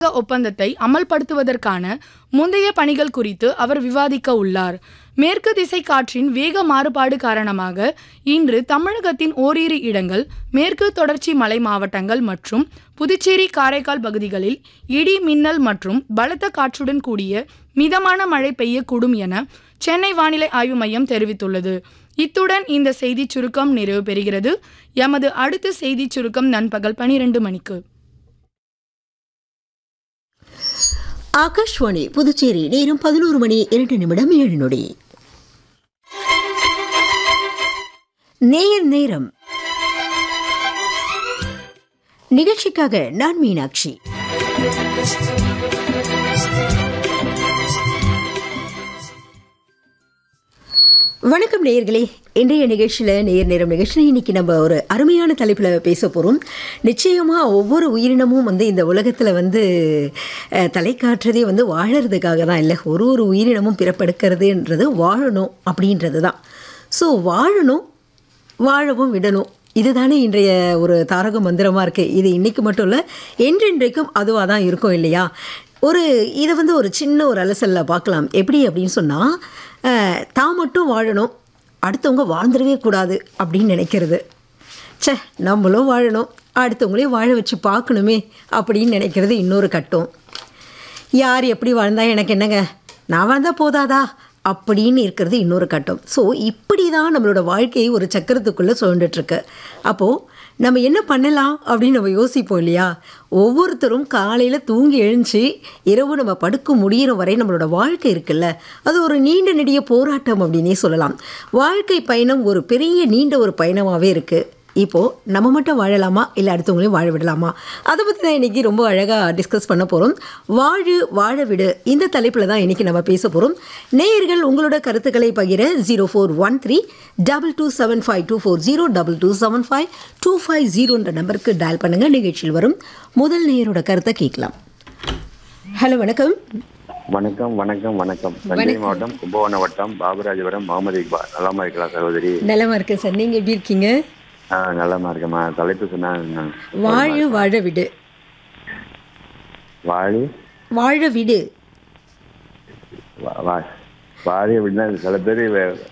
ஒப்பந்தத்தை அமல்படுத்துவதற்கான முந்தைய பணிகள் குறித்து அவர் விவாதிக்க உள்ளார் மேற்கு திசை காற்றின் வேக மாறுபாடு காரணமாக இன்று தமிழகத்தின் ஓரிரு இடங்கள் மேற்கு தொடர்ச்சி மலை மாவட்டங்கள் மற்றும் புதுச்சேரி காரைக்கால் பகுதிகளில் இடி மின்னல் மற்றும் பலத்த காற்றுடன் கூடிய மிதமான மழை பெய்யக்கூடும் என சென்னை வானிலை ஆய்வு மையம் தெரிவித்துள்ளது இத்துடன் இந்த செய்திச் சுருக்கம் நிறைவு பெறுகிறது எமது அடுத்த செய்திச் சுருக்கம் நண்பகல் பனிரெண்டு மணிக்கு ஆகாஷ்வாணி புதுச்சேரி நேரம் பதினோரு மணி இரண்டு நிமிடம் ஏழு நொடி நேயர் நேரம் நிகழ்ச்சிக்காக நான் மீனாட்சி வணக்கம் நேயர்களே இன்றைய நிகழ்ச்சியில் நேயர் நேரம் நிகழ்ச்சியில் இன்னைக்கு நம்ம ஒரு அருமையான தலைப்பில் பேச போகிறோம் நிச்சயமாக ஒவ்வொரு உயிரினமும் வந்து இந்த உலகத்தில் வந்து அஹ், தலை காட்டுறதே வந்து வாழறதுக்காக தான் இல்லை ஒரு ஒரு உயிரினமும் பிறப்பெடுக்கிறதுன்றது வாழணும் அப்படின்றது தான் ஸோ வாழணும் வாழவும் விடணும் இதுதானே இன்றைய ஒரு தாரக மந்திரமாக இருக்குது இது இன்னைக்கு மட்டும் இல்லை என்றென்றைக்கும் அதுவாக தான் இருக்கும் இல்லையா ஒரு இதை வந்து ஒரு சின்ன ஒரு அலசலில் பார்க்கலாம் எப்படி அப்படின்னு சொன்னால் தான் மட்டும் வாழணும் அடுத்தவங்க வாழ்ந்துடவே கூடாது அப்படின்னு நினைக்கிறது ச்சே நம்மளும் வாழணும் அடுத்தவங்களையும் வாழ வச்சு பார்க்கணுமே அப்படின்னு நினைக்கிறது இன்னொரு கட்டம் யார் எப்படி வாழ்ந்தா எனக்கு என்னங்க நான் வாழ்ந்தா போதாதா அப்படின்னு இருக்கிறது இன்னொரு கட்டம் ஸோ இப்படி தான் நம்மளோட வாழ்க்கையை ஒரு சக்கரத்துக்குள்ளே சுழண்டுட்டுருக்கு அப்போது நம்ம என்ன பண்ணலாம் அப்படின்னு நம்ம யோசிப்போம் இல்லையா ஒவ்வொருத்தரும் காலையில் தூங்கி எழுந்துச்சு இரவு நம்ம படுக்க முடியிற வரை நம்மளோட வாழ்க்கை இருக்குல்ல அது ஒரு நீண்ட நெடிய போராட்டம் அப்படின்னே சொல்லலாம் வாழ்க்கை பயணம் ஒரு பெரிய நீண்ட ஒரு பயணமாகவே இருக்குது இப்போது நம்ம மட்டும் வாழலாமா இல்லை அடுத்தவங்களையும் வாழ விடலாமா அதை பற்றி தான் இன்றைக்கி ரொம்ப அழகாக டிஸ்கஸ் பண்ண போகிறோம் வாழு வாழ விடு இந்த தலைப்பில் தான் இன்றைக்கி நம்ம பேச போகிறோம் நேயர்கள் உங்களோட கருத்துக்களை பகிர zero four one three double two seven five two four zero double two seven five two five ஜீரோன்ற நம்பருக்கு டயல் பண்ணுங்கள் நிகழ்ச்சியில் வரும் முதல் நேயரோட கருத்தை கேட்கலாம் ஹலோ வணக்கம் வணக்கம் வணக்கம் வணக்கம் தஞ்சை மாவட்டம் கும்பகோணம் வட்டம் பாபுராஜபுரம் முகமது இக்பால் நலமா இருக்கலாம் சகோதரி நலமா இருக்கேன் சார் நீங்கள் எப்படி இருக்கீங்க ஆ நலமா இருக்கேம்மா தலைப்பு சொன்னா வாழு வாழ விடு வாழி வாழ விடு வா- வா- வாழி அப்படின்னா சில பேர்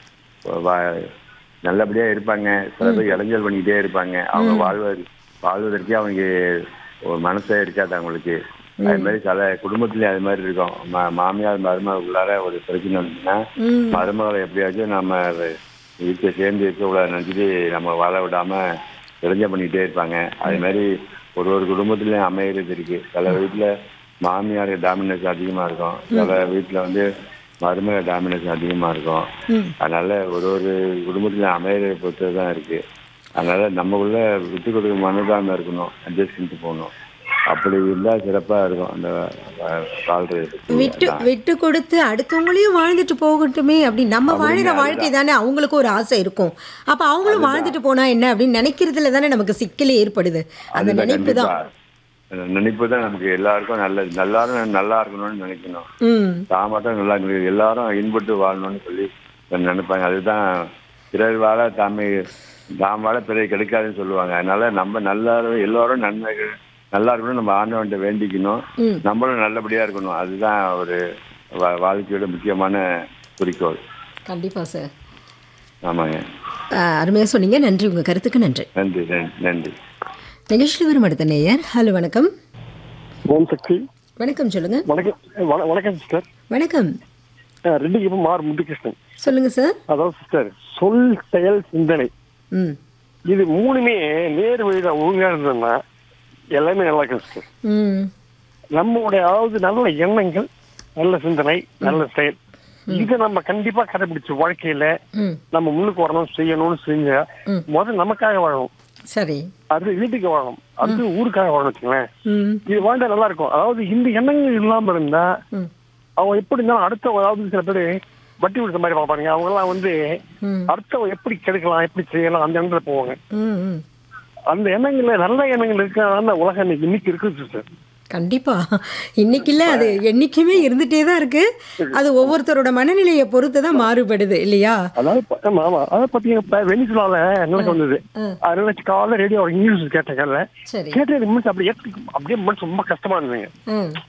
நல்லபடியா இருப்பாங்க சில பேர் இளைஞர் பண்ணிக்கிட்டே இருப்பாங்க அவங்க வாழ்வது வாழ்வதற்கே அவங்க ஒரு மனசே இருக்காது அவங்களுக்கு அது மாதிரி சில குடும்பத்திலயும் அது மாதிரி இருக்கும் மா- மாமியார் மருமகளுக்குள்ளார ஒரு பிரச்சனை வந்துச்சுன்னா மருமகளை எப்படியாச்சும் நம்ம வீட்டை சேர்ந்து இருக்கக்கூடாது நினைச்சிட்டு நம்ம வாழ விடாம இளைஞர் பண்ணிக்கிட்டே இருப்பாங்க அது மாதிரி ஒரு ஒரு குடும்பத்திலயும் அமைகிறது இருக்கு சில வீட்டுல மாமியார் டாமினேஷன் அதிகமா இருக்கும் சில வீட்டுல வந்து மருமக டாமினேஷன் அதிகமா இருக்கும் அதனால ஒரு ஒரு குடும்பத்திலயும் அமையறதை பொறுத்து தான் இருக்கு அதனால நம்மக்குள்ள விட்டு கொடுக்க மனதாம இருக்கணும் அட்ஜஸ்ட் பண்ணிட்டு போகணும் அப்படி இருந்தா சிறப்பா இருக்கும் அந்த வா- வாழ்றது விட்டு விட்டு கொடுத்து அடுத்தவங்களையும் வாழ்ந்துட்டு போகட்டுமே அப்படி நம்ம வாழுற வாழ்க்கை தானே அவங்களுக்கு ஒரு ஆசை இருக்கும் அப்ப அவங்களும் வாழ்ந்துட்டு போனா என்ன அப்படின்னு நினைக்கிறதுல தானே நமக்கு சிக்கலே ஏற்படுது அந்த அதுதான் நினைப்பு தான் கண்டிப்பா. அந்த நினைப்பு தான் நமக்கு எல்லாருக்கும் நல்லது எல்லாரும் நல்லா இருக்கணும்னு நினைக்கணும் ம் தான் மட்டும் நல்லா இருக்கணும் எல்லாரும் இன்பட்டு வாழணும்னு சொல்லி நினைப்பாங்க அதுதான் பிறர் வாழ தாமே தாம் வாழ பிறர் கிடைக்காதுன்னு சொல்லுவாங்க அதனால நம்ம நல்லா இரு- எல்லாரும் நன்மைகள் நல்லா இருக்கணும் நம்ம ஆண்டவன்ட்ட வேண்டிக்கணும் நம்மளும் நல்லபடியா இருக்கணும் அதுதான் ஒரு வா- வாழ்க்கையோட முக்கியமான குறிக்கோள் கண்டிப்பா சார் ஆமாங்க அருமையா சொன்னீங்க நன்றி உங்க கருத்துக்கு நன்றி நன்றி நன்றி நன்றி நிகழ்ச்சியில் வரும் அடுத்த நேயர் ஹலோ வணக்கம் ஓம் சக்தி வணக்கம் சொல்லுங்க வணக்கம் வண- வணக்கம் சிஸ்டர் வணக்கம் அஹ் ரெண்டு இப்போ மார் முத்துகிருஷ்ணன் சொல்லுங்க சார் அதாவது சிஸ்டர் சொல் செயல் சிந்தனை ம் இது மூணுமே நேர் வழியில ஒழுங்கா இருந்ததுன்னா எல்லாமே நல்லா இருக்கும் சிஸ்டர் ம் நம்மளுடைய அதாவது நல்ல எண்ணங்கள் நல்ல சிந்தனை நல்ல செயல் இதை நம்ம கண்டிப்பா கடைபிடிச்சு வாழ்க்கையில ம் நம்ம முன்னுக்கு வரணும் செய்யணும்னு செஞ்சா முதல்ல நமக்காக வாழணும் சரி அது வீட்டுக்கு வாழணும் அது ஊருக்காக வாழணும் வச்சுங்களேன் ம் இது வாழ்ந்தா நல்லா இருக்கும் அதாவது இந்த எண்ணங்கள் இல்லாம இருந்தா ம் அவங்க எப்படி இருந்தாலும் அடுத்த அதாவது சில பேர் வட்டி கொடுத்த மாதிரி பாப்பாங்க அவங்க எல்லாம் வந்து ம் அடுத்தவங்க எப்படி கெடுக்கலாம் எப்படி செய்யலாம் அந்த எண்ணத்துல போவாங்க ம் ம் அந்த எண்ணங்கள்ல நல்ல எண்ணங்கள் இருக்கிற உலகம் இன்னைக்கு இன்னைக்கு இருக்கு சிஸ்டர் கண்டிப்பா இன்னைக்கு இல்ல அது என்னைக்குமே இருந்துட்டே தான் இருக்கு அது ஒவ்வொருத்தரோட மனநிலையை பொறுத்து தான் மாறுபடுது இல்லையா அதாவது ப- ஆமா ஆமா அதாவது பாத்தீங்கன்னா இப்ப வெனிசுலால எங்களுக்கு வந்தது அதனால காலைல ரேடியோ நியூஸ் கேட்டேன் காலைல சரி கேட்டு மனசு அப்படியே ஏத்துக்க- அப்படியே மனசு ரொம்ப கஷ்டமா இருந்ததுங்க ம்